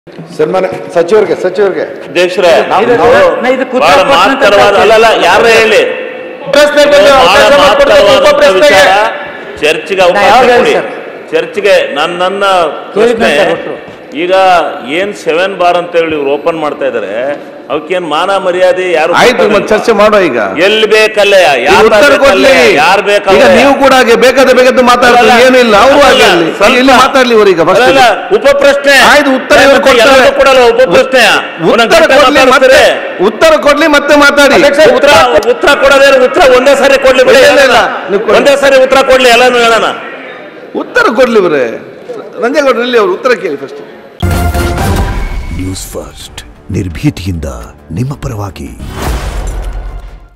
ಸನ್ಮಾನ ಸಚಿವರಿಗೆ ಸಚಿವರಿಗೆ ಅಧ್ಯಕ್ಷರೇ ಇದು- ನಾವು ನಾ ಇದು ಕುತ್ರ ಬಹಳ ಕೊಟ್ಟ ನಂತರ ಮಹತ್ತರವಾದ ಕೇಳಿ. ಅಲ್ಲಲ್ಲ ಯಾರು ಹೇಳಿ ಪ್ರಶ್ನೆಗೆ ಬಂದು ಬಹಳ ಅವಕಾಶ ಮಾಡಿಕೊಡ್ಬೇಕು, ಉಪ ಮಹತ್ತರವಾದಂತ ಪ್ರಶ್ನೆಗೆ. ವಿಚಾರ. ಚರ್ಚ್ಗೆ ನಾ ಅವಕಾಶ ಯಾವಾಗ ಕೊಡಿ ಹೇಳಿ ಸರ್? ಚರ್ಚ್ಗೆ ನನ್ನ ನನ್ನ ಕೇಳಿದ್ನ ಪ್ರಶ್ನೆ ಸರ್ ಒಟ್ಟು. ಈಗ ಏನ್ ಸೆವೆನ್ ಬಾರ್ ಅಂತ ಹೇಳಿ ಇವ್ರು ಓಪನ್ ಮಾಡ್ತಾ ಇದಾರೆ ಅವಕ್ಕೇನ್ ಮಾನ ಮರ್ಯಾದೆ ಯಾರು ಆಯ್ತು ಕೊಡ್ತಾರೆ? ಮತ್ತೆ ಚರ್ಚೆ ಮಾಡುವ ಈಗ ಎಲ್ಲಿ ಬೇಕಲ್ಲ ಈಗ ಯಾರು ಉತ್ತರ ಕೊಡ್ಲಿ ಯಾರು ಈಗ ಬೇಕಲ್ಲ ನೀವು ಕೂಡ ಹಾಗೆ ಬೇಕಾದ ಬೇಕಾದ ಮಾತಾಡ್ತಾರೆ ಅಲ್ಲ, ಏನು ಇಲ್ಲ ಅವರು ಹಾಗೆ ಅಲ್ಲ, ಅಲ್ಲಿ. ಸ್ವಲ್ಪ- ಇಲ್ಲಿ ಮಾತಾಡ್ಲಿ ಇವರೀಗ first ಅಲ್ಲ, ಗೆ. ಉಪ ಪ್ರಶ್ನೆ ಆಯ್ತು ಉತ್ತರ ಇವ್ರು ಮತ್ತೆ ಕೊಡ್ತಾರೆ. ಎಲ್ಲದಕ್ಕೂ ಕೊಡಲ್ಲ ಉಪ ಪ್ರಶ್ನೆ ಉತ್ತರ ಕೊಡ್ಲಿ ಮತ್ತೆ ಉತ್ತರ ಕೊಡ್ಲಿ ಮತ್ತೆ ಮಾತಾಡಿ ಉತ್ತರ ಉತ್ತರ ಕೊಡೋದೇ ಉತ್ತರ ಒಂದೇ ಸಾರಿ ಕೊಡ್ಲಿ ಬಿಡಿ ಇಲ್ಲ, ಇಲ್ಲ, ನೀವು ಕೊಡಿ. ಒಂದೇ ಸಾರಿ ಉತ್ತರ ಕೊಡ್ಲಿ ಎಲ್ಲಾನು ಹೇಳೋಣ ಉತ್ತರ ಕೊಡ್ಲಿ ಇವರೇ ರಂಜೇಗೌಡರು ಇಲ್ಲಿ ಅವರು ಉತ್ತರ ಕೇಳಿ ಫಸ್ಟ್ ನ್ಯೂಸ್ ಫಸ್ಟ್ ನಿರ್ಭೀತಿಯಿಂದ ನಿಮ್ಮ ಪರವಾಗಿ